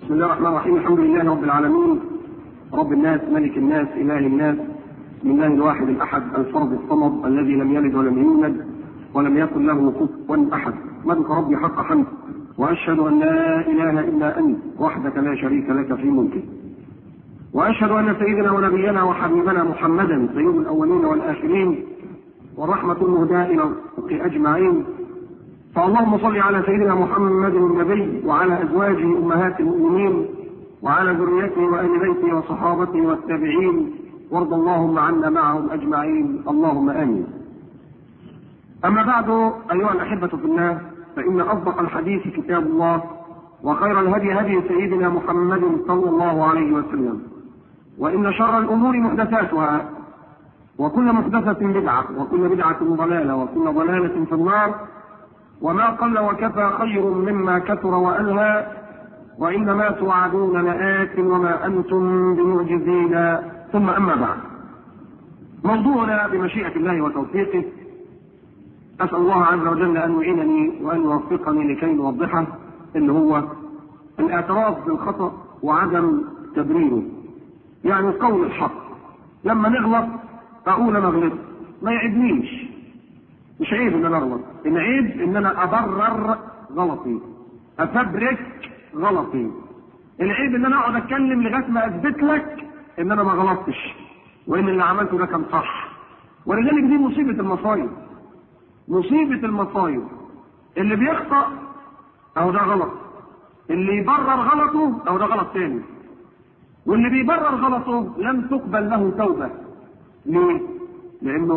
بسم الله الرحمن الرحيم الحمد لله رب العالمين رب الناس ملك الناس اله الناس بسم الله الواحد الاحد الفرد الصمد الذي لم يلد ولم يولد ولم يكن له كفوا احد ملك ربي حق حمد واشهد ان لا اله الا انت وحدك لا شريك لك في ملكه واشهد ان سيدنا ونبينا وحبيبنا محمدا سيد الاولين والاخرين والرحمه المهداه الى الخلق اجمعين فاللهم صل على سيدنا محمد النبي وعلى ازواجه امهات المؤمنين وعلى ذريته واهل بيته وصحابته والتابعين وارض اللهم عنا معهم اجمعين اللهم امين. اما بعد ايها الاحبه في الله فان اصدق الحديث كتاب الله وخير الهدي هدي سيدنا محمد صلى الله عليه وسلم. وان شر الامور محدثاتها وكل محدثه بدعه وكل بدعه ضلاله وكل ضلاله في النار وما قل وكفى خير مما كثر وألهى وإنما توعدون لآت وما أنتم بمعجزين ثم أما بعد موضوعنا بمشيئة الله وتوفيقه أسأل الله عز وجل أن يعينني وأن يوفقني لكي نوضحه اللي هو الاعتراف بالخطأ وعدم تبريره يعني قول الحق لما نغلط أقول أنا غلطت ما يعدنيش مش عيب ان انا اغلط العيب ان انا ابرر غلطي افبرك غلطي العيب ان انا اقعد اتكلم لغايه ما اثبت لك ان انا ما غلطتش وان اللي عملته ده كان صح ولذلك دي مصيبه المصايب مصيبه المصايب اللي بيخطا او ده غلط اللي يبرر غلطه او ده غلط تاني واللي بيبرر غلطه لم تقبل له توبه ليه؟ لانه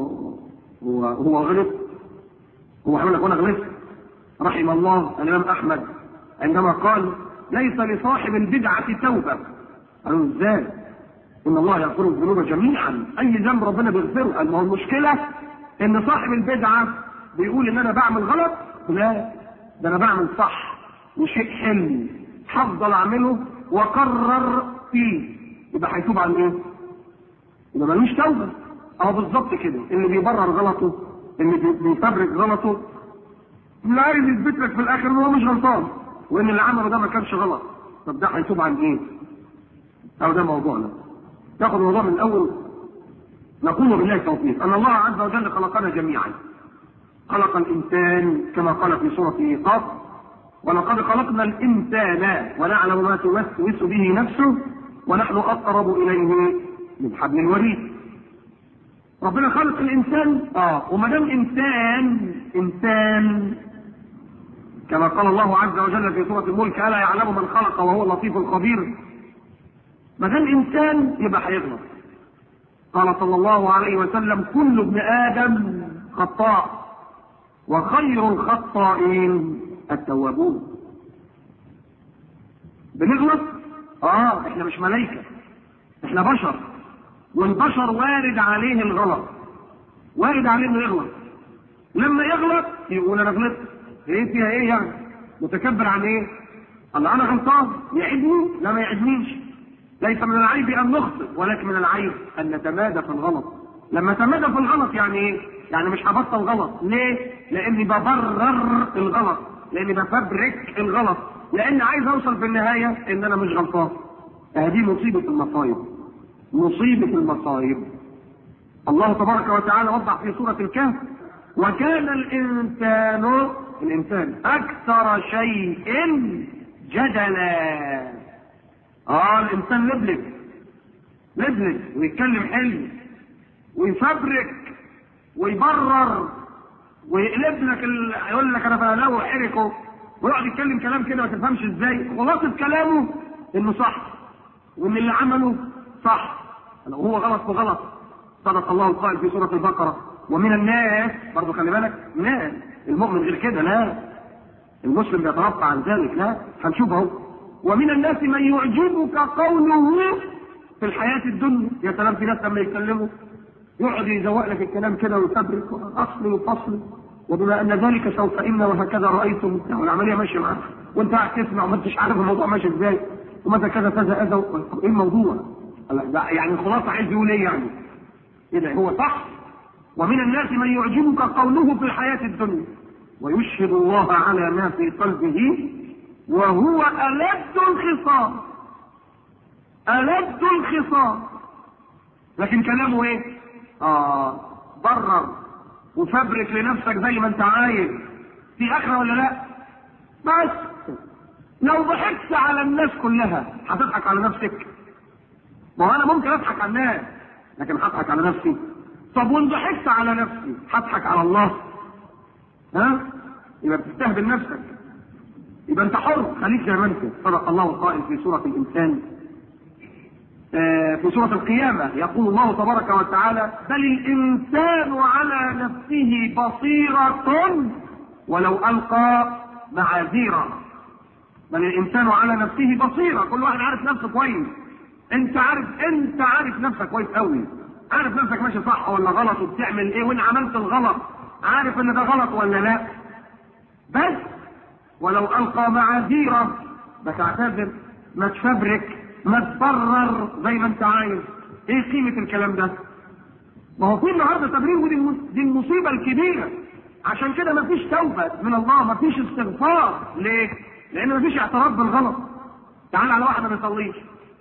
هو هو غلط هو حمل انا غلطت رحم الله الامام احمد عندما قال ليس لصاحب البدعه توبه قالوا ازاي ان الله يغفر الذنوب جميعا اي ذنب ربنا بيغفره قال ما هو المشكله ان صاحب البدعه بيقول ان انا بعمل غلط لا ده انا بعمل صح وشيء حلو هفضل اعمله واقرر فيه يبقى هيتوب عن ايه؟ يبقى ملوش توبه اه بالظبط كده اللي بيبرر غلطه اللي بيفبرك غلطه لا عايز يثبت لك في الاخر ان هو مش غلطان وان اللي عمله ده ما كانش غلط طب ده هيتوب عن ايه؟ او ده موضوعنا ناخد الموضوع من الاول نقول بالله التوفيق ان الله عز وجل خلقنا جميعا خلق الانسان كما قال في سوره قاف ولقد خلقنا الانسان ونعلم ما توسوس به نفسه ونحن اقرب اليه من حبل الوريد ربنا خلق الانسان اه وما دام انسان انسان كما قال الله عز وجل في سوره الملك الا يعلم من خلق وهو اللطيف الخبير ما دام انسان يبقى هيغلط قال صلى الله عليه وسلم كل ابن ادم خطاء وخير الخطائين التوابون بنغلط اه احنا مش ملائكه احنا بشر والبشر وارد عليه الغلط وارد عليه انه يغلط لما يغلط يقول انا غلطت ايه فيها ايه يعني متكبر عن ايه الله انا غلطان يعدني لا ما يعدنيش ليس من العيب ان نخطئ ولكن من العيب ان نتمادى في الغلط لما تمادى في الغلط يعني ايه يعني مش هبطل غلط ليه لاني ببرر الغلط لاني بفبرك الغلط لاني عايز اوصل في النهايه ان انا مش غلطان هذه مصيبه المصايب مصيبة المصائب الله تبارك وتعالى وضح في سورة الكهف وكان الإنسان الإنسان أكثر شيء جدلا آه الإنسان لبلب لبلب ويتكلم حلو ويفبرك ويبرر ويقلب لك ال... يقول لك انا بلاوي حركه ويقعد يتكلم كلام كده ما تفهمش ازاي خلاصه كلامه انه صح وان اللي عمله صح لو هو غلط فغلط صدق الله القائل في سوره البقره ومن الناس برضه خلي بالك ناس المؤمن غير كده لا المسلم بيترفع عن ذلك لا هنشوف اهو ومن الناس من يعجبك قوله في الحياة الدنيا يا سلام في ناس لما يتكلموا يقعد يزوق لك الكلام كده ويفبرك اصل وفصل وبما ان ذلك سوف ان وهكذا رايتم والعمليه ماشيه معاك وانت قاعد تسمع وما انتش عارف الموضوع ماشي ازاي ومتى كذا كذا اذى ايه الموضوع؟ يعني الخلاصه عايز يقول ايه يعني؟ اذا هو صح ومن الناس من يعجبك قوله في الحياه الدنيا ويشهد الله على ما في قلبه وهو ألد الخصام ألد الخصام لكن كلامه ايه؟ اه برر وفبرك لنفسك زي ما انت عايز في اخره ولا لا؟ بس لو ضحكت على الناس كلها هتضحك على نفسك ما هو انا ممكن اضحك على الناس لكن هضحك على نفسي طب وان ضحكت على نفسي هضحك على الله ها يبقى بتستهبل نفسك يبقى انت حر خليك زي ما انت صدق الله القائل في سوره الانسان آه في سوره القيامه يقول الله تبارك وتعالى بل الانسان على نفسه بصيره ولو القى معاذيره بل الانسان على نفسه بصيره كل واحد عارف نفسه كويس انت عارف انت عارف نفسك كويس قوي عارف نفسك ماشي صح ولا غلط وبتعمل ايه وان عملت الغلط عارف ان ده غلط ولا لا بس ولو القى معاذيره بتعتذر ما تفبرك ما تبرر زي ما انت عايز ايه قيمه الكلام ده ما هو في النهارده تبرير ودي دي المصيبه الكبيره عشان كده ما فيش توبه من الله ما فيش استغفار ليه لان ما فيش اعتراف بالغلط تعال على واحد ما بيصليش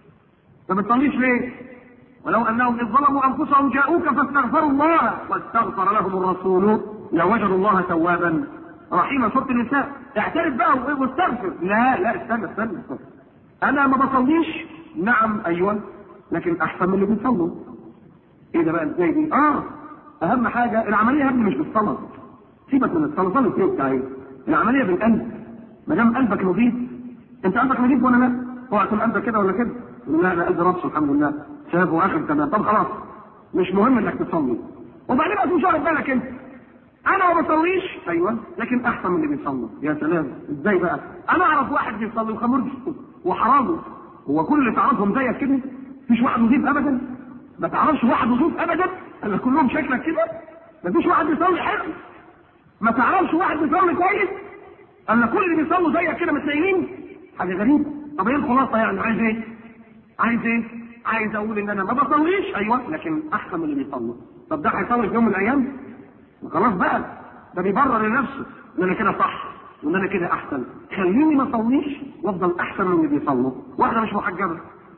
ما بتصليش ليه ولو انهم اذ ظلموا انفسهم جاءوك فاستغفروا الله واستغفر لهم الرسول لوجدوا الله توابا رحيما سوره النساء اعترف بقى واستغفر لا لا استنى استنى, استنى. انا ما بصليش نعم ايوه لكن احسن من اللي بيصلوا ايه ده بقى ازاي دي اه اهم حاجه العمليه يا ابني مش بالصلاه سيبك من الصلاه صلاه ايه بتاعي العمليه بالقلب ما دام قلبك نظيف انت قلبك نظيف ولا لا؟ اوعى تكون قلبك كده ولا كده لا لا قلب ربص الحمد لله شاف واخر تمام طب خلاص مش مهم انك تصلي وبعدين بقى مش واخد بالك انت انا ما بصليش ايوه لكن احسن من اللي بيصلي يا سلام ازاي بقى انا اعرف واحد بيصلي وخمرجي وحرامه هو كل اللي تعرفهم زيك كده مفيش واحد نظيف ابدا ما تعرفش واحد نظيف ابدا الا كلهم شكلك كده مفيش واحد بيصلي حلو ما تعرفش واحد بيصلي كويس الا كل اللي بيصلوا زيك كده متنيمين حاجه غريبه طب ايه الخلاصه يعني عايز ايه؟ عايز ايه؟ عايز اقول ان انا ما بصليش ايوه لكن احسن من اللي بيصلوا طب ده هيصلي في يوم من الايام؟ خلاص بقى ده بيبرر لنفسه ان انا كده صح وان انا كده احسن خليني ما اصليش وافضل احسن من اللي بيصلوا واحده مش محجبه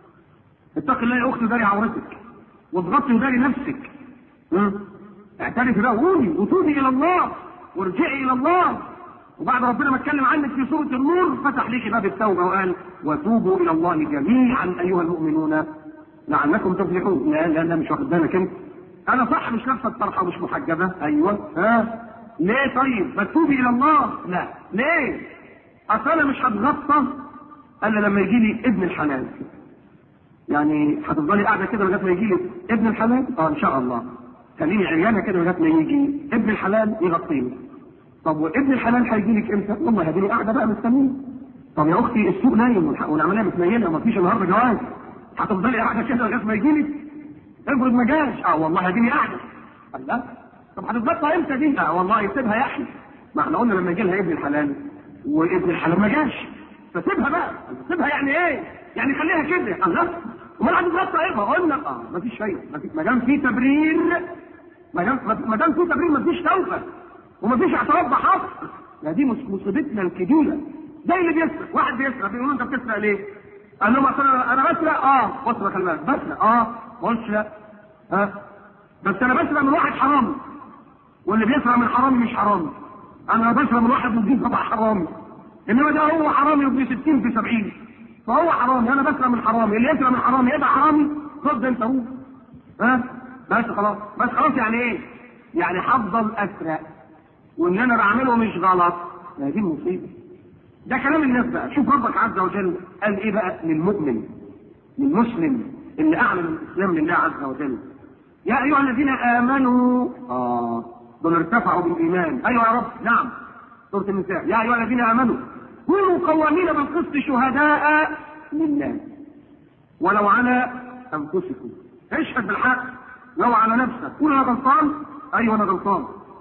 اتقي الله يا اختي داري عورتك واضغطي وداري نفسك اعترفي بقى وقولي وتوبي الى الله وارجعي الى الله وبعد ربنا ما اتكلم عنك في سوره النور فتح ليك باب التوبه وقال وتوبوا الى الله جميعا ايها المؤمنون لعلكم تفلحون لا لا لا مش واخد بالك انت انا صح مش لابسه الطرحه ومش محجبه ايوه ها ليه طيب ما تتوبي الى الله لا ليه اصل انا مش هتغطى الا لما يجي لي ابن الحلال يعني هتفضلي قاعده كده لغايه ما يجي لي ابن الحلال اه ان شاء الله خليني عريانه كده لغايه ما يجي ابن الحلال يغطيني طب وابن الحلال هيجي لك امتى؟ والله هديني قاعده بقى مستنيه طب يا اختي السوق نايم والعمليه متنيله وما فيش النهارده جواز هتفضلي قاعده كده لغايه ما يجي لك افرض ما جاش اه والله هديني قاعده الله طب هتتبطى امتى دي؟ اه والله يسيبها يا اخي ما احنا قلنا لما يجي لها ابن الحلال وابن الحلال ما جاش فسيبها بقى سيبها يعني ايه؟ يعني خليها كده الله امال هتتغطى ايه؟ ما قلنا اه ما فيش شيء ما دام في تبرير ما دام في تبرير ما فيش توبه وما فيش اعتراف بحق لا دي مصيبتنا الكبيره زي اللي بيسرق واحد بيسرق بيقولوا انت بتسرق ليه؟ قال لهم انا بسرق اه بسرق خلي بالك بسرق اه ما قلتش لا ها بس انا بسرق من واحد حرامي واللي بيسرق من حرامي مش حرامي انا بسرق من واحد نضيف طبعا حرامي انما ده هو حرامي وابن 60 في 70 فهو حرامي انا بسرق من حرامي اللي يسرق من حرامي يبقى حرامي خد انت هو ها بس خلاص بس خلاص يعني ايه؟ يعني هفضل اسرق وان انا بعمله مش غلط ما دي المصيبه ده كلام الناس بقى شوف ربك عز وجل قال ايه بقى للمؤمن للمسلم اللي اعلن الاسلام لله عز وجل يا ايها الذين امنوا اه دول ارتفعوا بالايمان ايوه يا رب نعم سوره النساء يا ايها الذين امنوا كونوا قوامين بالقسط شهداء لله ولو على انفسكم اشهد بالحق لو على نفسك قول انا غلطان ايوه انا غلطان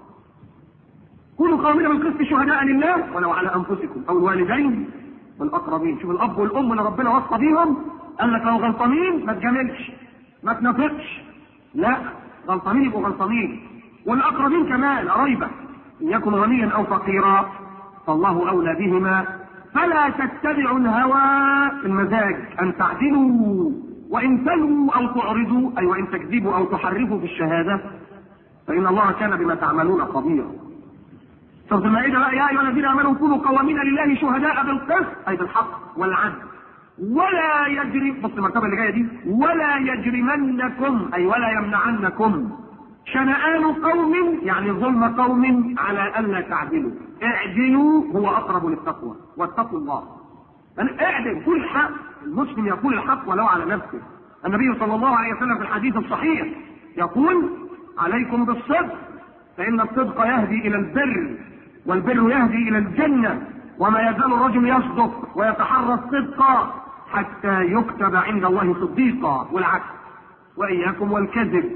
كونوا قوامين بالقسط شهداء لله ولو على انفسكم او الوالدين والاقربين شوف الاب والام اللي ربنا وصى بيهم قال لك لو غلطانين ما تجاملش ما تنافقش لا غلطانين يبقوا غلطانين والاقربين كمان قرايبك ان يكن غنيا او فقيرا فالله اولى بهما فلا تتبعوا الهوى في المزاج ان تعدلوا وان تلووا او تعرضوا اي وان تكذبوا او تحرفوا في الشهاده فان الله كان بما تعملون خبيرا سورة المائدة بقى يا أيها الذين آمنوا كونوا قوامين لله شهداء بالقسط أي بالحق والعدل ولا يجري بص المرتبة اللي جاية دي ولا يجرمنكم أي ولا يمنعنكم شنآن قوم يعني ظلم قوم على ألا تعدلوا اعدلوا هو أقرب للتقوى واتقوا الله يعني اعدل كل الحق المسلم يقول الحق ولو على نفسه النبي صلى الله عليه وسلم في الحديث الصحيح يقول عليكم بالصدق فإن الصدق يهدي إلى البر والبر يهدي إلى الجنة وما يزال الرجل يصدق ويتحرى الصدق حتى يكتب عند الله صديقا والعكس وإياكم والكذب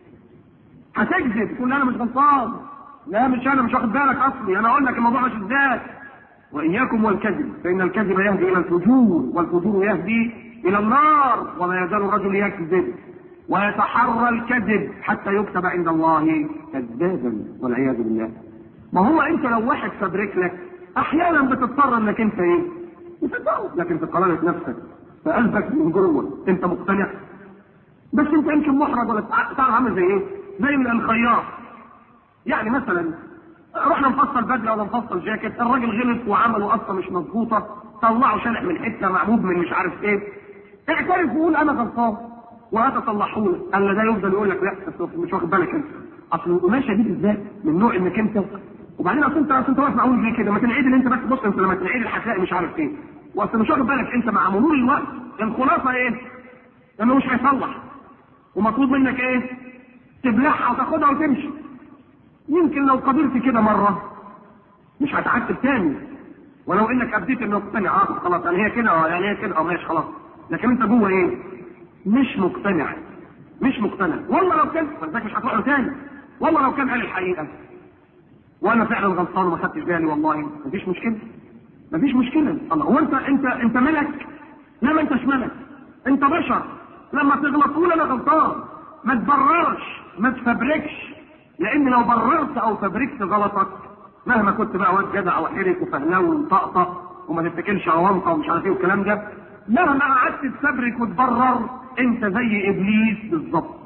هتكذب تقول انا مش غلطان لا مش انا مش واخد بالك اصلي انا اقول لك الموضوع مش ازاي واياكم والكذب فان الكذب يهدي الى الفجور والفجور يهدي الى النار وما يزال الرجل يكذب ويتحرى الكذب حتى يكتب عند الله كذابا والعياذ بالله ما هو انت لو واحد فبرك لك احيانا بتضطر انك انت ايه بتضطر لكن في قرارة نفسك في قلبك من جوه انت مقتنع بس انت يمكن محرج ولا تعرف عامل زي ايه زي الخياط يعني مثلا رحنا نفصل بدله ولا نفصل جاكيت الراجل غلط وعمله قصه مش مظبوطه طلعوا شلح من حته معبوب من مش عارف ايه اعترف وقول انا غلطان وهتصلحه لك الا ده يفضل يقول لك لا بس مش واخد بالك انت اصل القماشه دي بالذات من نوع انك انت وبعدين اصل انت اصل انت واقف معقول ليه كده ما تنعيد اللي انت بس بص انت لما تنعيد الحكايه مش عارف ايه واصل مش واخد بالك انت مع مرور الوقت الخلاصه ايه؟ انه مش هيصلح ومطلوب منك ايه؟ تبلعها وتاخدها وتمشي يمكن لو قدرت كده مرة مش هتعتب تاني ولو انك ابديت انه مقتنع اه خلاص يعني هي كده اه يعني هي كده اه ماشي خلاص لكن انت جوه ايه؟ مش مقتنع مش مقتنع والله لو كان فانت مش هتروح له تاني والله لو كان قال الحقيقة وانا فعلا غلطان وما خدتش بالي والله مفيش مشكلة مفيش مشكلة الله هو انت انت انت ملك لا ما انتش ملك انت بشر لما تغلط تقول انا غلطان ما تبررش ما تفبركش لان لو بررت او فبركت غلطك مهما كنت بقى واد جدع وحرك وفهلاوي ومطقطق وما تتكلش على ومقه ومش عارف ايه والكلام ده مهما قعدت تفبرك وتبرر انت زي ابليس بالظبط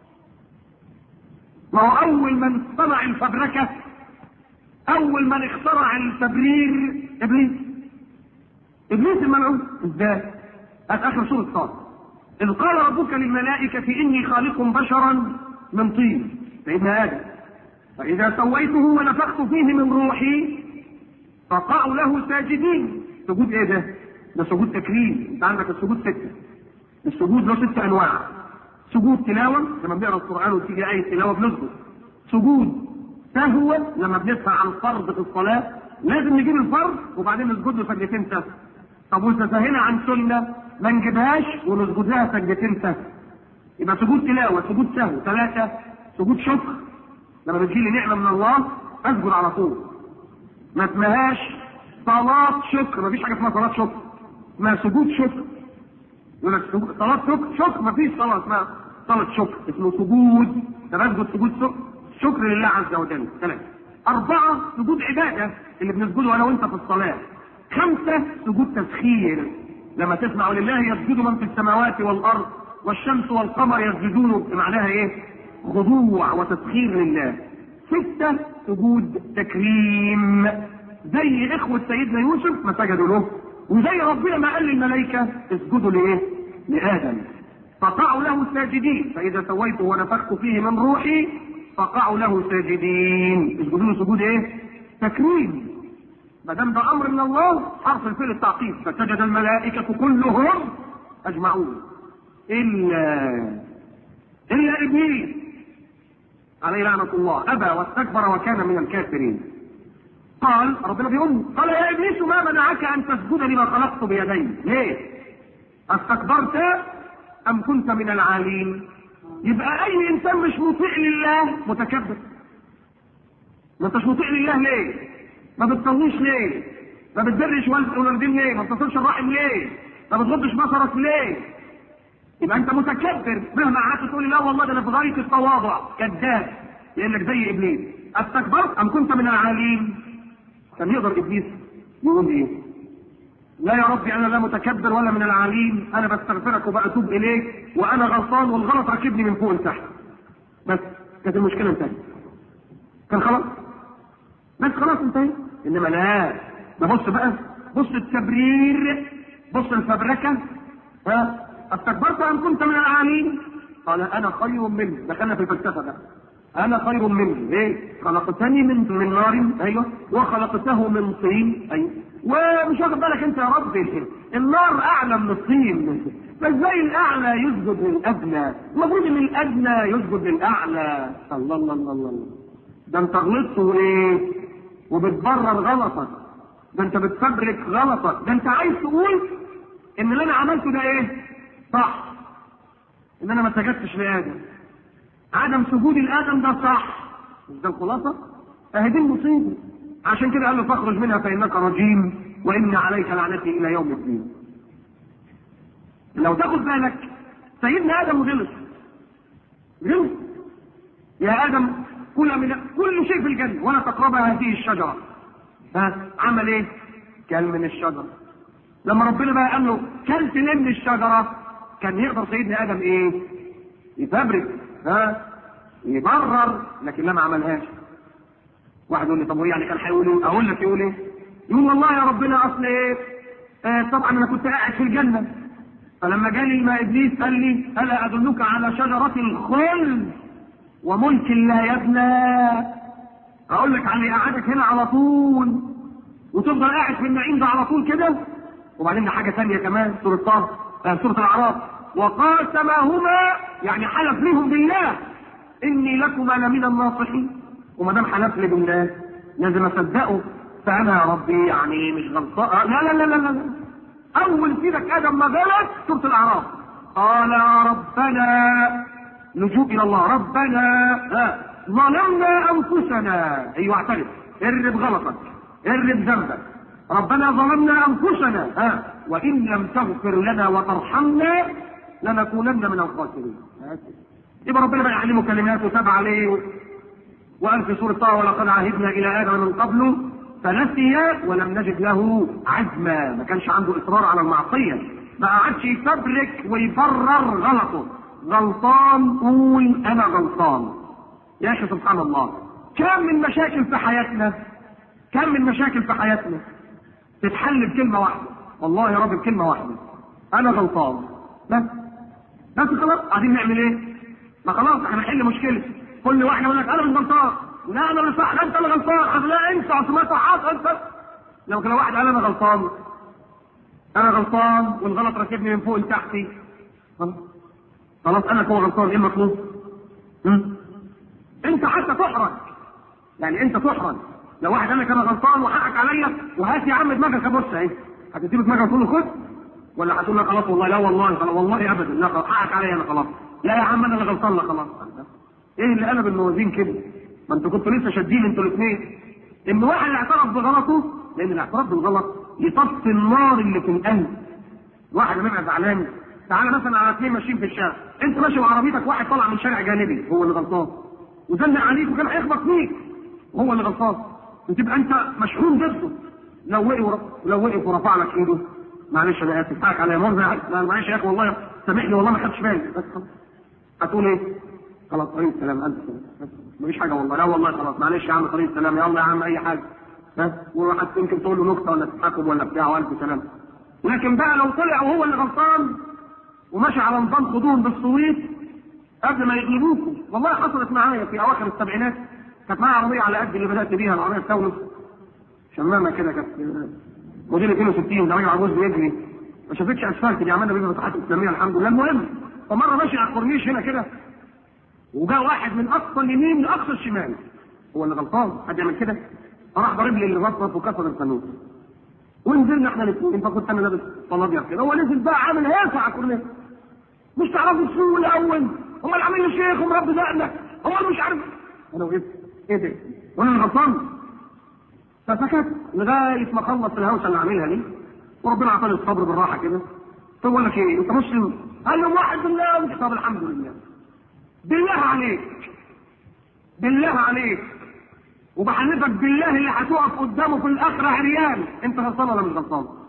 ما هو اول من صنع الفبركه اول من اخترع التبرير ابليس ابليس الملعون ازاي؟ هات اخر سوره صاد إذ قال ربك للملائكة إني خالق بشرا من طين سيدنا آدم فإذا سويته ونفخت فيه من روحي فقعوا له ساجدين سجود إيه ده؟ ده سجود تكريم أنت عندك السجود ستة السجود له ست أنواع سجود تلاوة لما بنقرا القرآن وتيجي آية تلاوة بنسجد سجود سهو لما بندفع عن فرض في الصلاة لازم نجيب الفرض وبعدين نسجد له سجدتين سهو طب وتسهلنا عن سنة ما نجيبهاش ونسجد لها سجدتين سهو يبقى سجود تلاوة سجود سهو ثلاثة سجود شكر لما بتجيلي نعمة من الله اسجد على طول ما اسمهاش صلاة شكر ما فيش حاجة اسمها صلاة شكر اسمها سجود شكر يقول لك سجود- صلاة شكر شكر ما فيش صلاة اسمها صلاة شكر اسمه سجود طب اسجد سجود شكر شكر لله عز وجل ثلاثة أربعة سجود عبادة اللي بنسجده أنا وأنت في الصلاة خمسة سجود تسخير لما تسمع لله يسجد من في السماوات والأرض والشمس والقمر يسجدون معناها إيه؟ خضوع وتسخير لله ستة سجود تكريم زي إخوة سيدنا يوسف ما سجدوا له وزي ربنا ما قال للملائكة اسجدوا لإيه؟ لآدم فقعوا له ساجدين فإذا سويته ونفخت فيه من روحي فقعوا له ساجدين اسجدوا له سجود إيه؟ تكريم ما دام ده امر من الله حرف الفعل التعقيب فسجد الملائكه كلهم اجمعون الا الا ابليس عليه لعنه الله ابى واستكبر وكان من الكافرين قال ربنا بيقول قال يا ابليس ما منعك ان تسجد لما خلقت بيدي ليه استكبرت ام كنت من العالين يبقى اي انسان مش مطيع لله متكبر ما انتش مطيع لله ليه ما بتصليش ليه؟ ما بتبرش والد والدين ليه؟ ما بتصلش الرحم ليه؟ ما بتغضش بصرك ليه؟ يبقى انت متكبر مهما قعدت تقول لا والله ده انا في غايه التواضع كذاب لانك زي ابليس استكبرت ام كنت من العالين؟ كان يقدر ابليس يقول ايه؟ لا يا ربي انا لا متكبر ولا من العالين انا بستغفرك وبأتوب اليك وانا غلطان والغلط راكبني من فوق لتحت بس كانت المشكله انتهت كان خلاص بس خلاص انتهت انما لا ده بص بقى بص التبرير بص الفبركه ها استكبرت ام كنت من العالين قال انا خير منه دخلنا في الفلسفه ده انا خير منه ايه خلقتني من من نار ايوه وخلقته من طين ايوه ومش واخد بالك انت يا ربي النار اعلى من الطين فازاي الاعلى يسجد للادنى المفروض ان الادنى يسجد للاعلى الله الله الله الله ده انت غلطت وايه وبتبرر غلطك ده انت بتفبرك غلطك ده انت عايز تقول ان اللي انا عملته ده ايه صح ان انا ما سجدتش لادم عدم سجود الادم ده صح مش ده الخلاصه اهي دي المصيبه عشان كده قال له فاخرج منها فانك رجيم وان عليك لعنتي الى يوم الدين لو تاخد بالك سيدنا ادم غلط غلط يا ادم كل من كل شيء في الجنه ولا تقرب هذه الشجره ها عمل ايه؟ كل من الشجره لما ربنا بقى قال له كلت ليه من الشجره كان يقدر سيدنا ادم ايه؟ يفبرك ها يبرر لكن لا ما عملهاش واحد يقول لي طب هو يعني كان هيقول ايه؟ اقول لك يقول ايه؟ يقول والله يا ربنا اصل ايه؟ آه طبعا انا كنت قاعد في الجنه فلما جالي ما ابليس قال لي الا ادلك على شجره الخلد وملك لا يبنى اقول لك على قعدك هنا على طول وتفضل قاعد في النعيم ده على طول كده وبعدين حاجه ثانيه كمان سوره طه آه سوره الاعراف وقاسمهما يعني حلف لهم بالله اني لكما لمن الناصحين وما دام حلف لي بالله لازم اصدقه فانا يا ربي يعني مش غلطان لا لا لا لا لا اول سيدك ادم ما غلط سوره الاعراف قال يا ربنا لجوء الى الله ربنا ها ظلمنا انفسنا ايوه اعترف ارب غلطك ارب ذنبك ربنا ظلمنا انفسنا ها وان لم تغفر لنا وترحمنا لنكونن من الخاسرين يبقى ربنا بقى يعلمه كلمات وتاب عليه وقال في سوره طه ولقد عهدنا الى ادم من قبل فنسي ولم نجد له عزما ما كانش عنده اصرار على المعصيه ما قعدش يفبرك ويبرر غلطه غلطان قول انا غلطان يا اخي سبحان الله كم من مشاكل في حياتنا كم من مشاكل في حياتنا تتحل بكلمه واحده والله يا رب بكلمه واحده انا غلطان بس بس خلاص قاعدين نعمل ايه؟ ما خلاص احنا هنحل مشكله كل واحد يقول لك انا مش غلطان لا انا اللي صح لا انت اللي غلطان لا انت اصل ما صحات انت لو كان واحد قال انا غلطان انا غلطان والغلط راكبني من فوق لتحتي خلاص انا كون غلطان ايه المطلوب؟ انت حتى تحرج يعني انت تحرج لو واحد قال لك انا غلطان وحقك عليا وهات يا عم دماغك ابص اهي هتسيب دماغك تقول له خد ولا هتقول لك خلاص والله لا والله خلاص والله ابدا لا خلاص حقك عليا انا خلاص لا يا عم انا اللي غلطان لا خلاص ايه اللي قلب الموازين كده؟ ما انتوا كنتوا لسه شادين انتوا الاثنين ان واحد اعترف بغلطه لان الاعتراف بالغلط يطفي النار اللي في القلب واحد لما يبقى زعلان تعالى مثلا على اثنين ماشيين في الشارع انت ماشي بعربيتك واحد طلع من شارع جانبي هو اللي غلطان وزنق عليك وكان هيخبط فيك وهو اللي غلطان وتبقى انت مشحون ضده لو وقف لو وقف ورفع لك ايده معلش انا اسف حقك عليا مرة معلش يا اخي والله سامحني والله ما خدتش بالي بس خلاص هتقول ايه؟ خلاص طريق السلام الف سلام مفيش حاجه والله لا والله خلاص معلش يا عم طريق السلام يلا يا عم اي حاجه بس وواحد يمكن تقول له نكته ولا تتحكم ولا بتاع والف سلام لكن بقى لو طلع وهو اللي غلطان وماشي على نظام خدوم بالصويت قبل ما يغلبوكوا والله حصلت معايا في اواخر السبعينات كانت معايا عربيه على قد اللي بدات بيها العربيه التونس شمامه كده كانت موديل 62 ده راجل عجوز بيجري ما شافتش اسفلت دي عملنا بيها فتحات اسلاميه الحمد لله المهم فمره ماشي على الكورنيش هنا كده وجاء واحد من اقصى اليمين لاقصى الشمال هو اللي غلطان حد يعمل كده فراح ضارب لي اللي غلط وكسر القانون ونزلنا احنا الاثنين فكنت انا لابس طلابير كده هو نزل بقى عامل هيصع على الكورنيش مش تعرفوا تسوقوا الاول هم اللي عاملين الشيخ ومربي دقنك هو اللي مش عارف انا وقفت ايه ده؟ وانا اللي غلطان فسكت لغايه ما خلص الهوسه اللي عاملها دي وربنا اعطاني الصبر بالراحه كده طب اقول لك ايه انت مسلم قال له واحد بالله طب الحمد لله بالله عليك بالله عليك وبحلفك بالله اللي هتقف قدامه في الاخره عريان انت غلطان ولا مش غلطان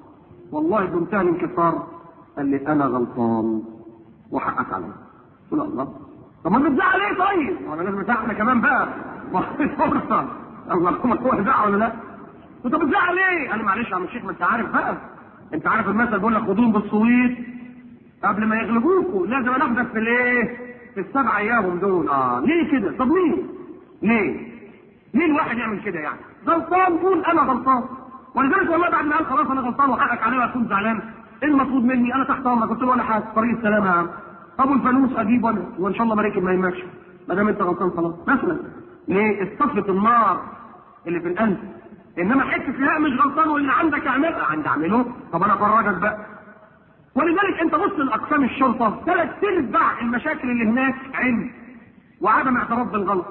والله بمنتهى الانكسار قال لي انا غلطان وحقك علي قلت له الله طب ما بتزعل ايه طيب؟ وانا لازم ازعل كمان بقى ما فيش فرصه اللهم هو زعل ولا لا؟ قلت له بتزعل ايه؟ قال لي معلش يا عم الشيخ ما انت عارف بقى انت عارف المثل بيقول لك خدوهم بالصويت قبل ما يغلبوكوا لازم ناخدك في الايه؟ في السبع ايام دول اه ليه كده؟ طب ليه؟ ليه؟ ليه الواحد يعمل كده يعني؟ غلطان قول انا غلطان ولذلك والله بعد ما قال خلاص انا غلطان وحقك عليا واكون زعلان ايه المطلوب مني؟ انا تحت امرك قلت له ولا حاجه طريق السلامه يا عم ابو الفانوس اجيب وانا وان شاء الله مركب ما يهمكش ما دام انت غلطان خلاص مثلا ليه؟ اصطفت النار اللي في القلب انما حته لا مش غلطان واللي عندك اعملها عندي اعمله طب انا افرجك بقى ولذلك انت بص لاقسام الشرطه ثلاث ارباع المشاكل اللي هناك علم وعدم اعتراف بالغلط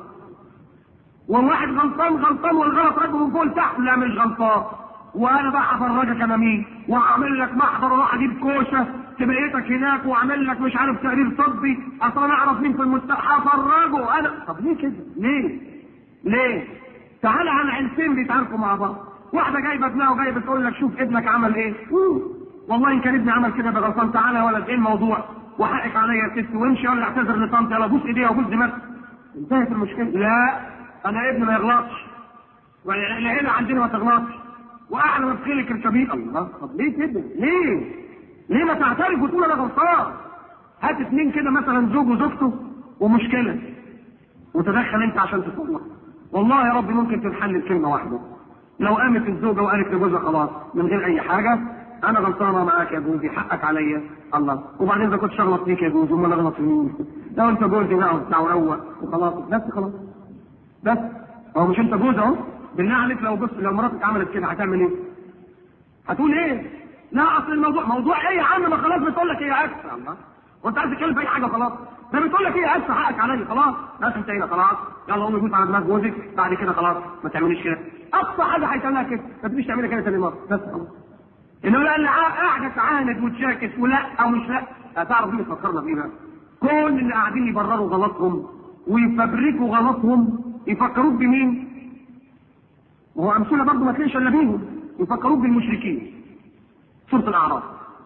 والواحد غلطان غلطان والغلط راجل من فوق لتحت لا مش غلطان وانا بقى هفرجك انا مين واعمل لك محضر واروح اجيب كوشه تبقيتك هناك واعمل لك مش عارف تقرير طبي اصلا انا اعرف مين في المستشفى هفرجه انا طب ليه كده؟ ليه؟ ليه؟ تعالى عن عيلتين بيتعاركوا مع بعض واحده جايبه ابنها وجايه بتقول لك شوف ابنك عمل ايه أوه. والله ان كان ابني عمل كده ده غلطان تعالى يا ولد ايه الموضوع وحقك عليا يا ست وامشي ولا اعتذر لطنط يلا بوس ايديها وبوس دماغها انتهت المشكله لا انا ابني ما يغلطش والعيله عندنا ما تغلطش واعلى ما تخيلك الكبير الله طب ليه كده ليه ليه ما تعترف وتقول انا غلطان هات اتنين كده مثلا زوج وزوجته ومشكله وتدخل انت عشان تصلح والله يا رب ممكن تنحل بكلمه واحده لو قامت الزوجه وقالت لجوزها خلاص من غير اي حاجه انا غلطانه معاك يا جوزي حقك عليا الله وبعدين اذا كنت شغلط فيك يا جوزي امال اغلط في مين؟ لو انت جوزي بقى وبتاع وروق وخلاص بس خلاص بس هو مش انت جوز اهو بالله عليك لو بص لو مراتك عملت كده هتعمل ايه؟ هتقول ايه؟ لا اصل الموضوع موضوع ايه يا عم ما خلاص بتقول لك ايه يا اسف الله وانت عايز تتكلم في اي حاجه خلاص ده بتقول لك ايه يا اسف حقك عليا خلاص بس انتهينا خلاص يلا قومي بوس على دماغ جوزك بعد كده خلاص ما تعمليش كده اقصى حاجه هيتعملها كده ما تجيش تعملها كده تاني مره بس خلاص انما لا اللي قاعده تعاند وتشاكس ولا او مش لا هتعرف مين فكرنا بايه بقى كل اللي قاعدين يبرروا غلطهم ويفبركوا غلطهم يفكروك بمين؟ وهو امثله برضه ما تلاقيش الا بيهم يفكروك بالمشركين سوره الاعراف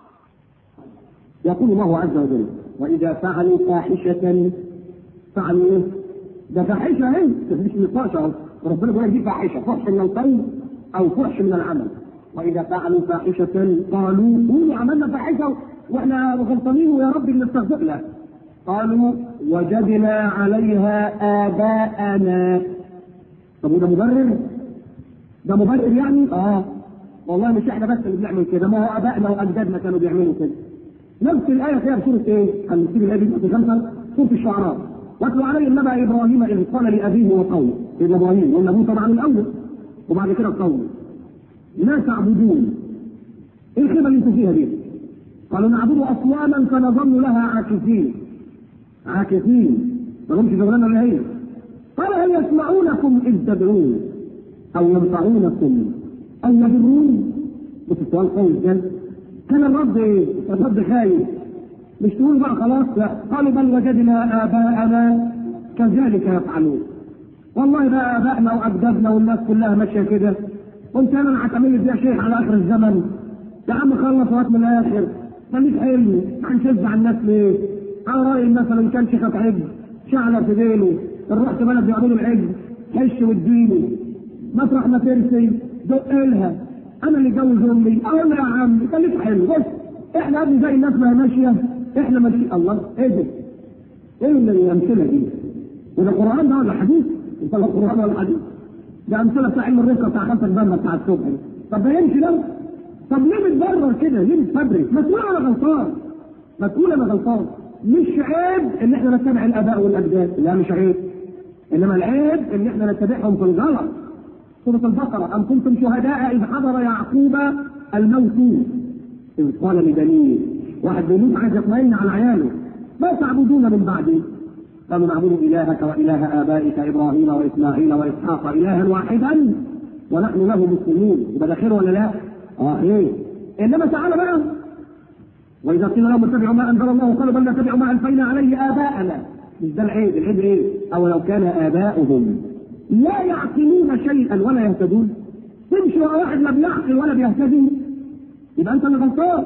يقول الله عز وجل واذا فعلوا فاحشه فعلوا ايه؟ ده فاحشه ايه؟ مش نقاش اهو ربنا بيقول دي فاحشه فحش من القول او فحش من العمل واذا فعلوا فاحشه قالوا قولوا عملنا فاحشه واحنا غلطانين ويا رب بنستغفر له قالوا وجدنا عليها اباءنا طب وده مبرر؟ ده مبرر يعني؟ اه والله مش احنا بس اللي بنعمل كده ما هو ابائنا واجدادنا كانوا بيعملوا كده نفس الآية فيها في سورة إيه؟ هنسيب الآية دي في خمسة سورة الشعراء واتلو عليهم نبأ إبراهيم إذ قال لأبيه وقومه سيدنا إبراهيم قلنا أبوه طبعا الأول وبعد كده قومه ما تعبدون إيه الخيبة اللي أنتم فيها دي؟ قالوا نعبد أصناما فنظل لها عاكفين عاكفين ما لهمش شغلانة إلا هي قال هل يسمعونكم إذ تدعون أو ينفعونكم أو يضرون بس السؤال قوي ازاي؟ كان الرد ايه؟ الرد خايف مش تقول بقى خلاص قالوا بل وجدنا اباءنا كذلك يفعلون والله بقى ابائنا واجدادنا والناس كلها ماشيه كده قلت انا هتعمل لي فيها شيخ على اخر الزمن يا عم خلص وقت من الاخر خليك حلو هنشد على الناس ليه؟ على راي مثلا كان شيخك عجل شعلة في ديله رحت بلد بيعملوا العجل حش واديله مطرح ما ترسي دق لها انا اللي جوز امي اقول له يا عم خليك حلو بص احنا قبل زي الناس ما هي ماشيه احنا ماشيين الله ايه ده؟ ايه اللي الامثله دي؟ وده قران ده ولا حديث؟ انت لا قران ولا حديث؟ ده امثله بتاع علم الرزق بتاع خمسه بنا بتاع الصبح طب ده يمشي ده؟ طب ليه بتبرر كده؟ ليه بتفبرك؟ ما تقول انا غلطان ما تقول انا غلطان مش عيب ان احنا نتبع الاباء والاجداد لا مش عيب انما العيب ان احنا نتبعهم في الغلط سورة البقرة أم كنتم شهداء إذ حضر يعقوب الموت إذ قال لبنيه واحد بيموت عايز يطمئن على عياله ما تعبدون من بعدي قالوا نعبد إلهك وإله آبائك إبراهيم وإسماعيل وإسحاق إلها واحدا ونحن له مسلمون يبقى ده خير ولا لا؟ اه ايه انما تعالى بقى واذا قيل لهم اتبعوا ما انزل الله قالوا بل نتبع ما الفينا عليه اباءنا مش ده العيب العيب ايه؟ او لو كان اباؤهم لا يعقلون شيئا ولا يهتدون تمشي ورا واحد لا بيعقل ولا بيهتدي يبقى انت اللي غلطان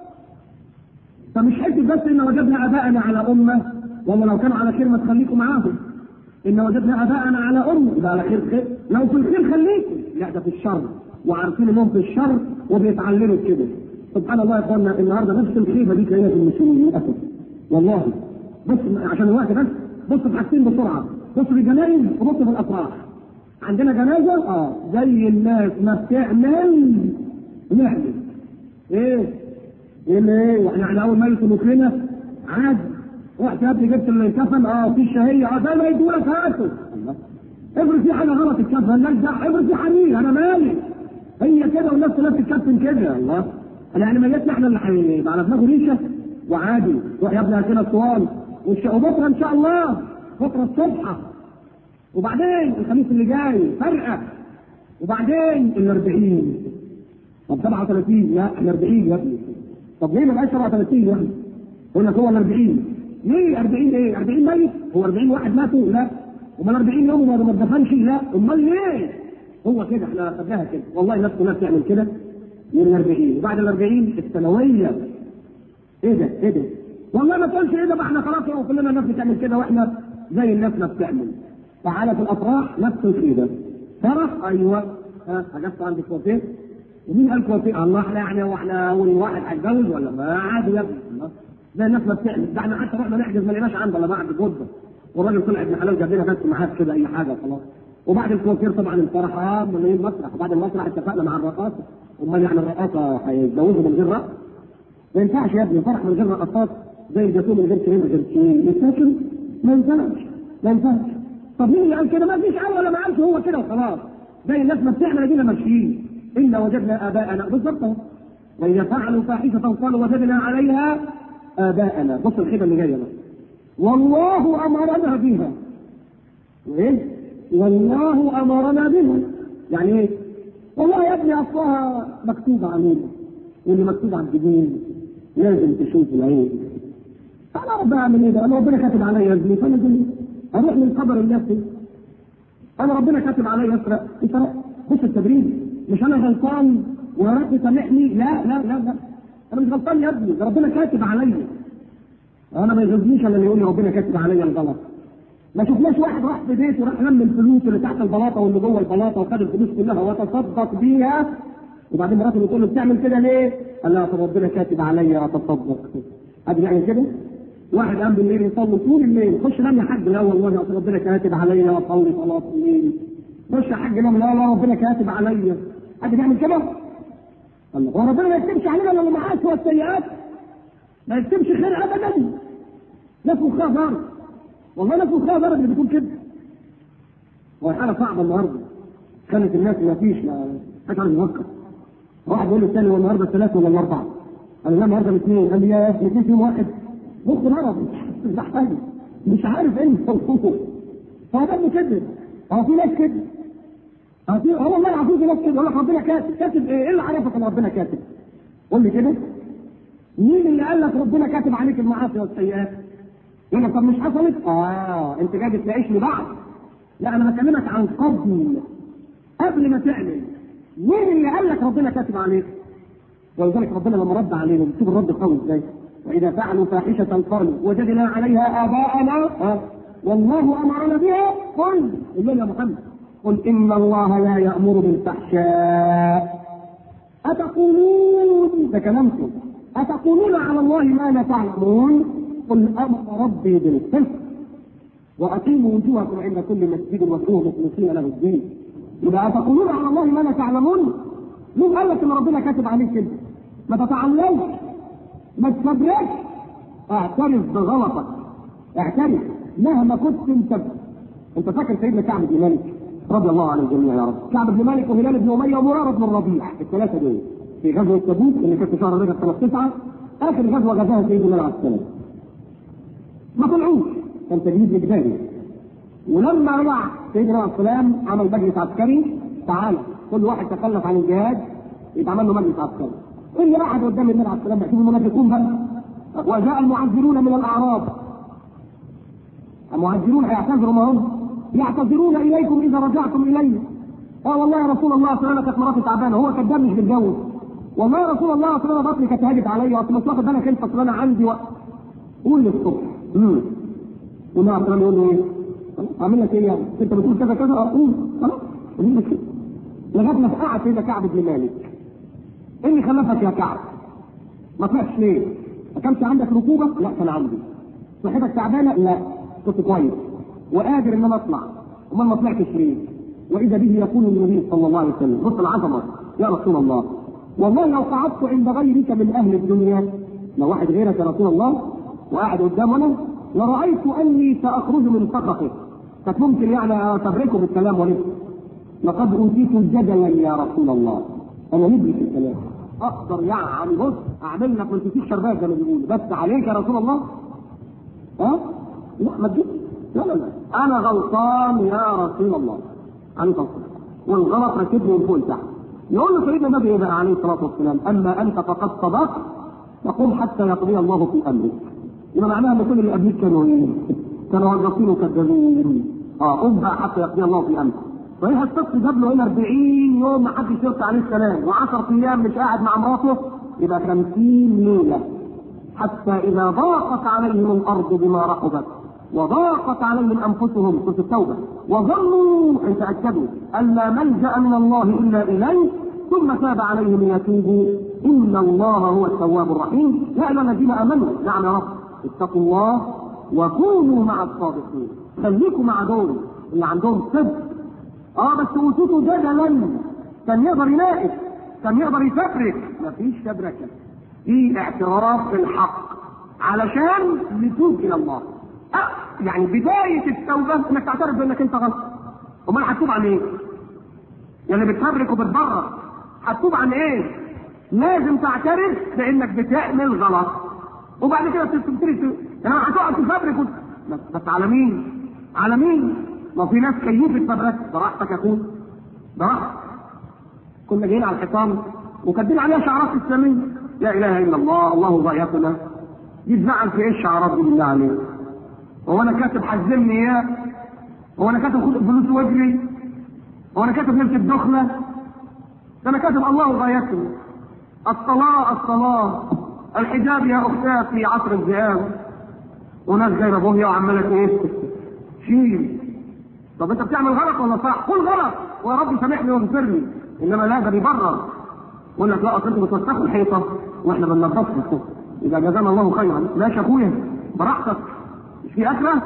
فمش حته بس ان وجدنا اباءنا على امه ولا لو كانوا على خير ما تخليكم معاهم ان وجدنا اباءنا على امه يبقى على خير خير لو في الخير خليكم لا ده في الشر وعارفين انهم في الشر وبيتعلموا كده سبحان الله يا اخوانا النهارده نفس الخيبه دي كانت المسلمين للاسف والله بص عشان الوقت بس بص في حاجتين بسرعه بص في الجنائز وبص في الافراح عندنا جنازه اه زي الناس ما بتعمل نعمل ايه ايه اللي ايه واحنا على اول ما يدخلوا مخنا عادي رحت يا ابني جبت الكفن اه في الشهيه اه زي ما يدوا لك هاته افرض في حاجه غلط الكفن لا ده افرض في حرير انا مالي هي كده والناس كلها بتتكفن كده الله يعني ميتنا احنا اللي هيبقى على دماغه ريشه وعادي روح يا ابني هات لنا الصوان والش- وبكره ان شاء الله بكره الصبح وبعدين الخميس اللي جاي فرقه وبعدين ال 40 طب 37 لا احنا 40 يا ابني طب ليه ما بقاش 37 يا ابني؟ يقول لك هو ال 40 ليه 40 ايه؟ 40 ميت؟ هو 40 واحد ماتوا؟ لا امال 40 يوم ما ما اتدفنش؟ لا امال ليه؟ هو كده احنا خدناها كده والله الناس كلها بتعمل كده من ال 40 وبعد ال 40 الثانويه ايه ده؟ ايه ده؟ والله ما تقولش ايه ده بقى احنا خلاص هو كلنا الناس بتعمل كده واحنا زي الناس ما بتعمل تعالى في الافراح نفس الخيبه فرح ايوه ها حجزت عندك كوافير ومين قال كوافير الله احنا يعني هو احنا اول واحد هيتجوز ولا ما عادي يا ابني الله. زي الناس ما بتعمل ده احنا حتى رحنا نحجز ما لقيناش عنده الا بعد مده والراجل طلع ابن حلال جاب لنا بس معاه كده اي حاجه خلاص وبعد الكوافير طبعا الفرح اه من المسرح وبعد المسرح اتفقنا مع الرقاصه امال يعني الرقاصه هيتجوزوا من غير رقص ما ينفعش يا ابني فرح من غير رقصات زي الجاتوه من غير كريم من غير كريم ينفعش ما ينفعش ما ينفعش طب مين اللي قال كده ما فيش قال ولا ما قالش هو كده وخلاص زي الناس ما بتعمل ادينا ماشيين انا وجدنا اباءنا بالظبط اهو. واذا فعلوا فاحشه قالوا وجدنا عليها اباءنا بص الخيبه اللي جايه بقى والله امرنا بها وايه والله امرنا بها يعني ايه والله يا ابني اصلها مكتوبه علينا واللي مكتوب على الجبين لازم تشوف العين انا رب اعمل ايه ده؟ انا ربنا كاتب عليا ازني فانا زني اروح للقدر النفسي انا ربنا كاتب عليا اسرق اسرق بص التدريب مش انا غلطان ويا رب سامحني لا لا لا لا انا مش غلطان يا ابني ده ربنا كاتب عليا انا ما يغزنيش الا اللي يقول لي ربنا كاتب عليا الغلط ما شفناش واحد راح في بيته وراح لم الفلوس اللي تحت البلاطه واللي جوه البلاطه وخد الفلوس كلها وتصدق بيها وبعدين مراته بتقول له بتعمل كده ليه؟ قال لها طب ربنا كاتب عليا اتصدق حد يعمل كده؟ واحد قام بالليل يصلي طول الليل خش نام يا حاج لا والله اصل ربنا كاتب عليا اصلي صلاه الليل خش يا حاج نام لا لا ربنا كاتب عليا حد بيعمل كده؟ الله هو ربنا ما يكتبش علينا الا المعاصي والسيئات ما يكتبش خير ابدا ناس مخها ضرب والله ناس مخها ضرب اللي بيكون كده هو حاله صعبه النهارده كانت الناس ما فيش ما حاجه عايز يفكر واحد يقول للثاني هو النهارده الثلاث ولا الاربعه؟ قال لا النهارده الاثنين قال لي يا الاثنين فيهم واحد مخ مرض مش محتاج مش عارف ايه الصوت هو ده كده هو في ناس كده هو في هو والله العظيم في ناس كده يقول لك ربنا كاتب كاتب ايه؟ ايه اللي عرفك ان ربنا كاتب؟ قول لي كده مين اللي قال لك ربنا كاتب عليك المعاصي والسيئات؟ يقول لك طب مش حصلت؟ اه انت جاي بتناقشني بعض لا انا بكلمك عن قبل قبل ما تعمل مين اللي قال لك ربنا كاتب عليك؟ ولذلك ربنا لما رد عليهم شوف الرد قوي ازاي واذا فعلوا فاحشه قالوا وجدنا عليها اباءنا ها والله امرنا بها قل قل لهم يا محمد قل ان الله لا يامر بالفحشاء اتقولون ده كلامكم اتقولون على الله ما لا تعلمون قل امر ربي بالقسط واقيموا وجوهكم عند كل مسجد وادعوه مخلصين له الدين يبقى تقولون على الله ما لا تعلمون مين قال لك ان ربنا كاتب عليك كده ما تتعلمش ما تستدركش اعترف بغلطك اعترف مهما كنت انت انت فاكر سيدنا كعب بن مالك رضي الله عن الجميع يا رب كعب بن مالك وهلال بن اميه ومراره بن الربيع الثلاثه دول في غزوه تبوك اللي كانت في شهر رجب سنه تسعه اخر غزوه غزاها سيدنا النبي عليه السلام ما طلعوش كان تجديد اجباري ولما رجع سيدنا عليه السلام عمل مجلس عسكري تعالى كل واحد تخلف عن الجهاد يتعمل له مجلس عسكري اللي قعد قدام النبي عليه السلام شوف المنافقون بقى وجاء المعذرون من الاعراب المعذرون هيعتذروا ما هم يعتذرون اليكم اذا رجعتم اليه اه والله يا رسول الله اصل انا كانت مراتي تعبانه هو كذاب مش بيتجوز والله يا رسول الله اصل انا بطني كانت هاجت عليا اصل مش واخد بالك انت اصل انا عندي وقت قول لي الصبح امم والنبي عليه الصلاه يقول له ايه؟ اعمل لك ايه يعني؟ انت بتقول كذا كذا اقول خلاص قول لك لغايه ما قعد كده كعب بن مالك ايه اللي خلفك يا كعب؟ ما طلعتش ليه؟ ما كانش عندك ركوبه؟ لا كان عندي. صحتك تعبانه؟ لا كنت كويس وقادر ان انا اطلع امال ما طلعتش ليه؟ واذا به يقول النبي صلى الله عليه وسلم بص العظمه يا رسول الله والله لو قعدت عند غيرك من اهل الدنيا لو واحد غيرك يا رسول الله وقاعد قدامنا لرايت اني ساخرج من سخطه كانت ممكن يعني اتبركه بالكلام ولسه لقد اوتيت جدلا يا رسول الله انا ندري في الكلام اقدر يعني بص اعمل لك من تسيب شربات زي ما بيقولوا بس عليك يا رسول الله ها؟ لا ما تجيبش لا لا لا انا غلطان يا رسول الله عليه الصلاه والسلام والغلط ركبني من فوق لتحت يقول له سيدنا النبي ايه بقى عليه الصلاه والسلام اما انت فقد صدقت فقم حتى يقضي الله في امرك يبقى معناها ان كل اللي قبليك كانوا ايه؟ كانوا موظفين وكذابين اه قم بقى حتى يقضي الله في امرك صحيح الطفل جاب له هنا 40 يوم ما حدش يرد عليه السلام و10 ايام مش قاعد مع مراته يبقى 50 ليله حتى اذا ضاقت عليهم الارض بما رحبت وضاقت عليهم انفسهم في التوبه وظنوا ان تاكدوا ان لا ملجا من الله الا اليه ثم تاب عليهم ليتوبوا ان الله هو التواب الرحيم يا ايها الذين امنوا نعم يا رب اتقوا الله وكونوا مع الصادقين خليكم مع دول اللي عندهم صدق اه بس اوتيتوا جدلا كان يقدر يناقش كان يقدر يفبرك مفيش فبركه في اعتراف بالحق علشان نتوب الى الله أه يعني بدايه التوبه انك تعترف بانك انت غلط امال هتتوب عن ايه؟ يعني بتفبرك وبتبرر هتتوب عن ايه؟ لازم تعترف بانك بتعمل غلط وبعد كده تبتدي يعني هتقعد تفبرك وت... بس, بس على مين؟ على مين؟ ما في ناس كيفت فبرك براحتك يا اخوي براحتك كنا جايين على الحيطان وكاتبين عليها شعارات اسلاميه لا اله الا الله الله ضيقنا يتزعل في ايه الشعارات دي بالله عليك هو انا كاتب حزمني اياه هو انا كاتب خد فلوس واجري هو انا كاتب نفس الدخله ده انا كاتب الله ضيقنا الصلاه الصلاه الحجاب يا اختاه في عصر الذئاب وناس جايبه بوهيه وعماله ايه شيل طب انت بتعمل غلط ولا صح؟ قول غلط ويا رب سامحني واغفر لي انما لا ده بيبرر يقول لك لا اصل انتوا بتوسخوا الحيطه واحنا بننضفها اذا جزانا الله خيرا ماشي يا اخويا براحتك مش في اخره؟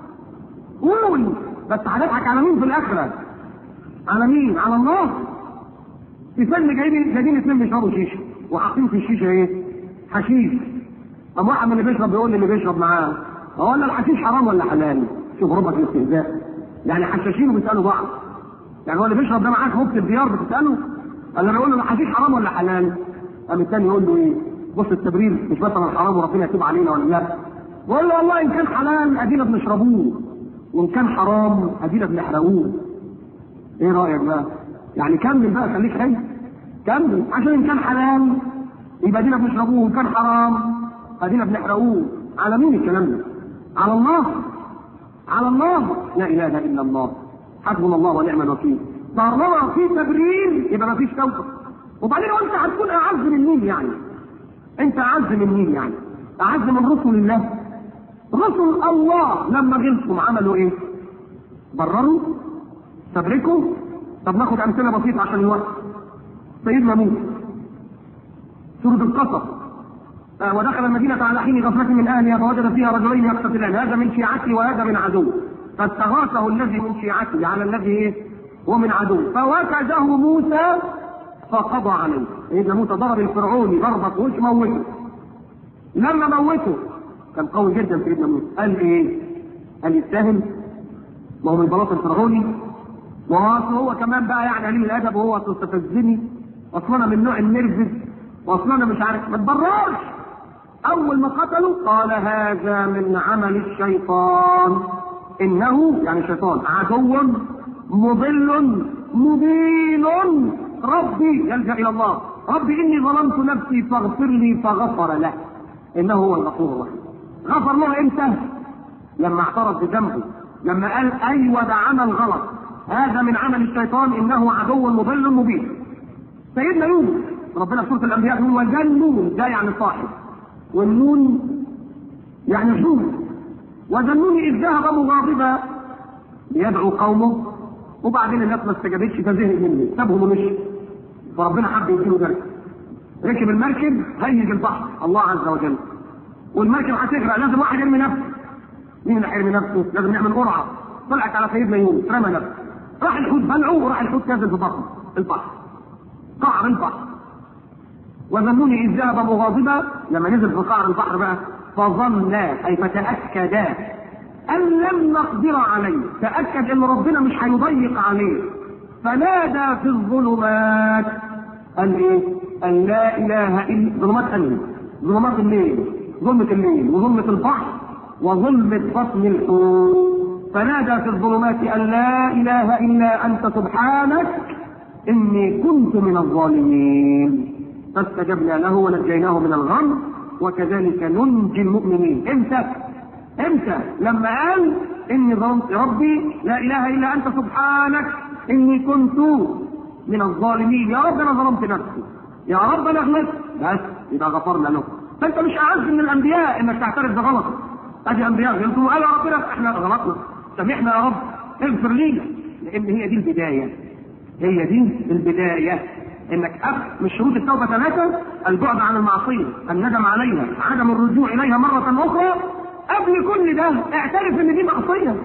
قول بس هنضحك على مين في الاخره؟ على مين؟ على الله في فيلم جايبين جايبين اثنين بيشربوا شيشه وحاطين في الشيشه ايه؟ حشيش طب واحد من اللي بيشرب بيقول للي بيشرب معاه هو الحشيش حرام ولا حلال؟ شوف ربك الاستهزاء يعني حشاشين وبيسالوا بعض يعني هو اللي بيشرب ده معاك مفتي الديار بتساله انا بقول له الحشيش حرام ولا حلال قام الثاني يقول له ايه بص التبرير مش مثلا حرام وربنا يتوب علينا ولا لا بقول له والله ان كان حلال ادينا بنشربوه وان كان حرام ادينا بنحرقوه ايه رايك بقى يعني كمل بقى خليك خايف كمل عشان ان كان حلال يبقى ادينا بنشربوه وان كان حرام ادينا بنحرقوه على مين الكلام ده على الله على الله لا اله الا الله حسبنا الله ونعم الوكيل طالما في تبرير يبقى ما فيش توبه وبعدين انت هتكون اعز من مين يعني انت اعز من مين يعني اعز من رسل الله رسل الله لما غلطوا عملوا ايه برروا تبركوا طب ناخد امثله بسيطه عشان الوقت سيدنا موسى سوره القصص آه ودخل المدينة على حين غفلة من أهلها فوجد فيها رجلين يقتتلان هذا من شيعته وهذا من عدو فاستغاثه الذي من شيعته على الذي إيه؟ هو من عدو فوكزه موسى فقضى عليه سيدنا موسى ضرب الفرعوني ضربة وش موته لما موته كان قوي جدا سيدنا موسى قال ايه؟ قال يستاهل ما هو من بلاط الفرعوني وهو هو كمان بقى يعني قليل الادب وهو تستفزني اصلا من نوع النرفز واصلا مش عارف ما تبررش اول ما قتلوا قال هذا من عمل الشيطان انه يعني الشيطان عدو مضل مبين ربي يلجا الى الله ربي اني ظلمت نفسي فاغفر لي فغفر له انه هو الغفور الرحيم غفر له امتى لما اعترف بذنبه لما قال ايوه ده عمل غلط هذا من عمل الشيطان انه عدو مضل مبين سيدنا يونس ربنا في سوره الانبياء يقول وذنون ده يعني صاحب والنون يعني حوم وذنون اذ ذهب مغاضبا ليدعو قومه وبعدين الناس ما استجابتش فزهق منه سابهم ومشي فربنا حب يديله درس ركب المركب هيج البحر الله عز وجل والمركب هتغرق لازم واحد يرمي نفسه مين اللي هيرمي نفسه؟ لازم نعمل قرعه طلعت على سيدنا يونس رمى نفسه راح الحوت بلعه وراح الحوت نازل في بطنه البحر قعر البحر وذنوني اذ ذهب مغاضبا لما نزل في قعر البحر بقى فظنا اي فتاكدا ان لم نقدر عليه تاكد ان ربنا مش هيضيق عليه فنادى في الظلمات قال ايه؟ ان لا اله الا ظلمات انهي؟ ظلمات الليل ظلمة الليل وظلمة البحر وظلمة بطن الحوت فنادى في الظلمات ان لا اله الا انت سبحانك اني كنت من الظالمين فاستجبنا له ونجيناه من الغم وكذلك ننجي المؤمنين امتى امتى لما قال اني ظلمت ربي لا اله الا انت سبحانك اني كنت من الظالمين يا رب انا ظلمت نفسي يا رب انا غلطت بس يبقى غفرنا له فانت مش اعز من الانبياء انك تعترف بغلطك ادي انبياء غلطوا قال يا ربنا احنا غلطنا سامحنا يا رب اغفر لينا لان هي دي البدايه هي دي البدايه انك أب من شروط التوبه ثلاثه البعد عن المعصيه الندم عليها عدم الرجوع اليها مره اخرى قبل كل ده اعترف ان دي معصيه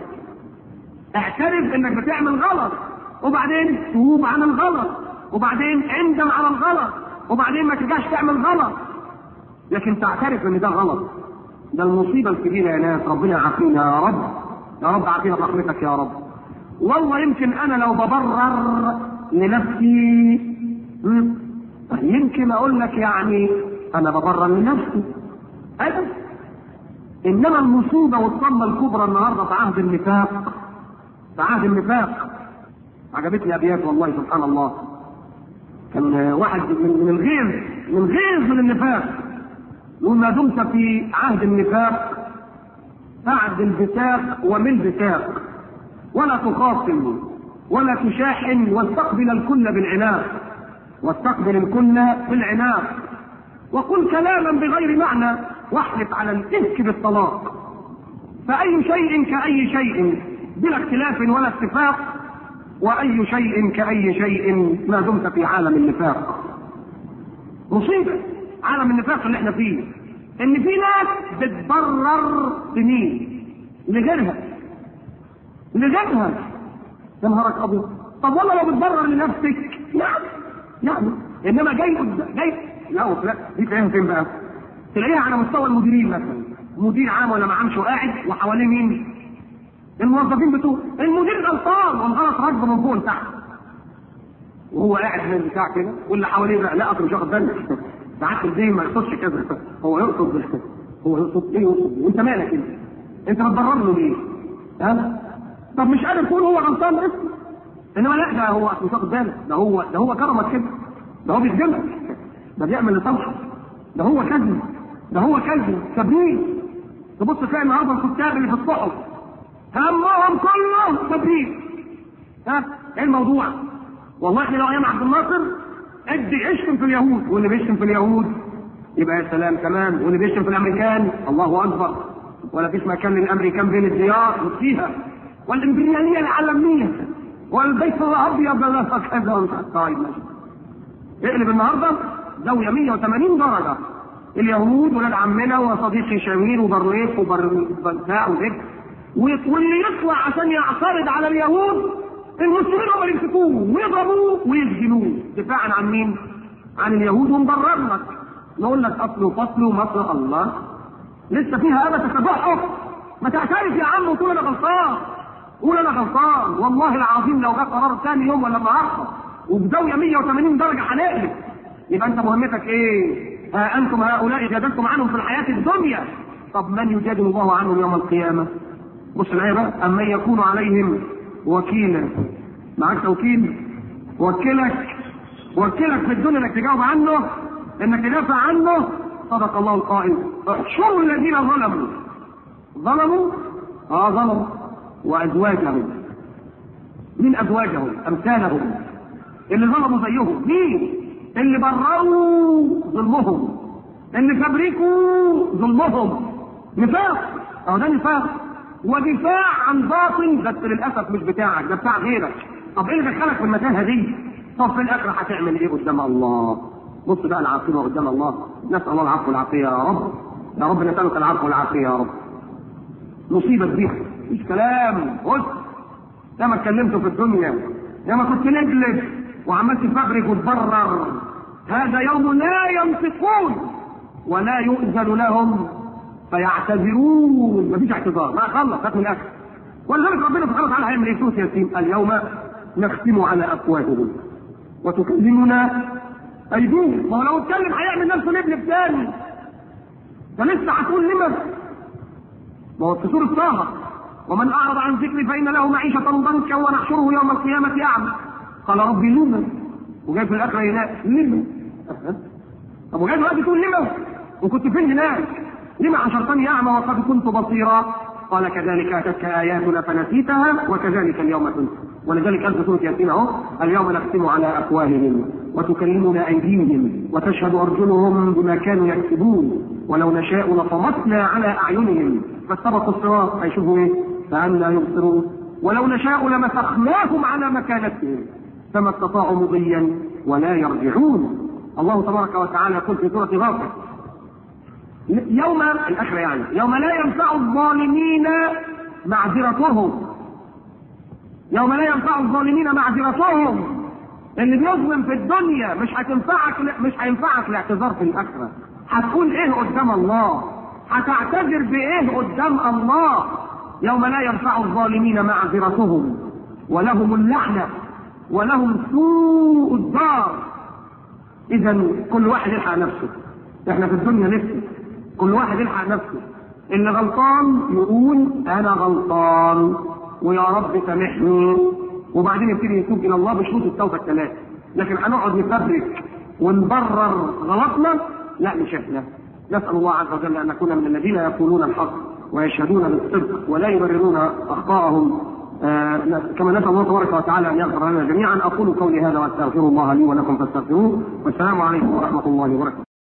اعترف انك بتعمل غلط وبعدين توب عن الغلط وبعدين اندم على الغلط وبعدين ما ترجعش تعمل غلط لكن تعترف ان ده غلط ده المصيبه الكبيره يا ناس ربنا يعافينا يا رب يا رب عافينا برحمتك يا رب والله يمكن انا لو ببرر لنفسي مم، يمكن اقول لك يعني انا ببرر لنفسي ابدا انما المصيبه والصدمه الكبرى النهارده في عهد النفاق في عهد النفاق عجبتني ابيات والله سبحان الله كان واحد من من الغيظ من غيظ من النفاق يقول ما دمت في عهد النفاق بعد البساق ومن بساق ولا تخاصم ولا تشاحن واستقبل الكل بالعناق واستقبل الكل بالعناق وقل كلاما بغير معنى واحلف على الإفك بالطلاق فأي شيء كأي شيء بلا اختلاف ولا اتفاق وأي شيء كأي شيء ما دمت في عالم النفاق مصيبة عالم النفاق اللي احنا فيه ان في ناس بتبرر سنين لغيرها لغيرها يا نهارك ابيض طب والله لو بتبرر لنفسك يعني يعني انما جاي قد- جاي لا لا دي تلاقيها فين بقى؟ تلاقيها على مستوى المديرين مثلا مدير عام ولا معامش وقاعد وحواليه مين؟ الموظفين بتوعه المدير غلطان والغلط راكبه من فوق لتحت وهو قاعد من البتاع كده واللي حواليه بقى لا اصل مش واخد بالك ساعات الدين ما يقصدش كذا هو يقصد هو يقصد ايه يقصد إيه؟ انت مالك انت؟ انت بتبرر له ليه؟ ها؟ طب مش قادر تقول هو غلطان بس انما لا ده هو مش واخد بالك ده هو ده هو كرمك كده ده هو بيخدمك ده بيعمل لصالحك ده هو كذب ده هو كذب تبرير تبص تلاقي النهارده الكتاب اللي في الصحف همهم كله تبرير ها ايه الموضوع؟ والله احنا لو ايام عبد الناصر ادي اشتم في اليهود واللي بيشتم في اليهود يبقى يا سلام كمان واللي بيشتم في الامريكان الله اكبر ولا فيش مكان للامريكان بين الديار وفيها والامبرياليه العالميه والبيت الابيض لا كذا ومش عارف. طيب ماشي اقلب النهارده زاويه 180 درجه اليهود ولاد عمنا وصديقي شمير وبرويف وبرزاع وذكر واللي يطلع عشان يعترض على اليهود المسلمين هم اللي يمسكوه ويضربوه ويسجنوه دفاعا عن مين؟ عن اليهود ونبرر لك نقول لك اصل وفصل ومصر الله لسه فيها ابدا تتضحك ما تعترف يا عم وتقول انا غلطان قول انا غلطان والله العظيم لو جه قرار ثاني يوم ولا النهارده وبزاويه 180 درجه هنقلب يبقى انت مهمتك ايه؟ ها انتم هؤلاء جادلتم عنهم في الحياه الدنيا طب من يجادل الله عنهم يوم القيامه؟ بص الآية بقى أما يكون عليهم وكيلا معاك توكيل وكلك وكلك في الدنيا انك تجاوب عنه انك تدافع عنه صدق الله القائل احشروا الذين ظلموا ظلموا اه ظلموا وازواجهم من ازواجهم امثالهم اللي ظلموا زيهم مين اللي برروا ظلمهم اللي فبركوا ظلمهم نفاق اهو ده نفاق ودفاع عن باطل بس للاسف مش بتاعك ده بتاع غيرك طب ايه اللي دخلك في المتاهه دي؟ طب في الاخره هتعمل ايه قدام الله؟ بص بقى العاقبه قدام الله نسال الله العفو والعافيه يا رب يا رب نسالك العفو والعافيه يا رب مصيبه كبيره مش كلام بص يا ما اتكلمت في الدنيا يا ما كنت نجلس وعملت تفبرك وتبرر هذا يوم لا ينطقون ولا يؤذن لهم فيعتذرون مفيش اعتذار ما خلص هات من الاخر ولذلك ربنا سبحانه وتعالى هيعمل ايه سوره ياسين اليوم نختم على افواههم وتكلمنا ايديهم ما هو لو اتكلم هيعمل نفسه لابن تاني فلسه هتقول لما ما هو في سوره طه ومن اعرض عن ذكري فان له معيشه ضنكا ونحشره يوم القيامه اعمى قال ربي لما وجاي في الاخره ينام لما طب وجاي دلوقتي تقول لما وكنت فين هناك لما حشرتني اعمى وقد كنت بصيرا قال كذلك اتتك اياتنا فنسيتها وكذلك اليوم تنسى ولذلك قال في سوره ياسين اهو اليوم نختم على افواههم وتكلمنا ايديهم وتشهد ارجلهم بما كانوا يكسبون ولو نشاء لطمسنا على اعينهم فاستبقوا الصراط هيشوفوا ايه؟ فأنا يبصرون ولو نشاء لمسخناهم على مكانتهم فما استطاعوا مضيا ولا يرجعون الله تبارك وتعالى يقول في سورة غافر يوم الآخرة يعني يوم لا ينفع الظالمين معذرتهم يوم لا ينفع الظالمين معذرتهم اللي بيظلم في الدنيا مش هتنفعك مش هينفعك الاعتذار في الآخرة هتقول ايه قدام الله هتعتذر بايه قدام الله يوم لا ينفع الظالمين معذرتهم ولهم اللعنة ولهم سوء الدار إذا كل واحد يلحق نفسه احنا في الدنيا لسه كل واحد يلحق نفسه اللي غلطان يقول أنا غلطان ويا رب سامحني وبعدين يبتدي يتوب إلى الله بشروط التوبة الثلاثة لكن هنقعد نفبرك ونبرر غلطنا لا مش احنا نسأل الله عز وجل أن نكون من الذين يقولون الحق ويشهدون بالصدق ولا يبررون اخطاءهم آه كما نسال الله تبارك وتعالى ان يغفر لنا جميعا اقول قولي هذا واستغفر الله لي ولكم فاستغفروه والسلام عليكم ورحمه الله وبركاته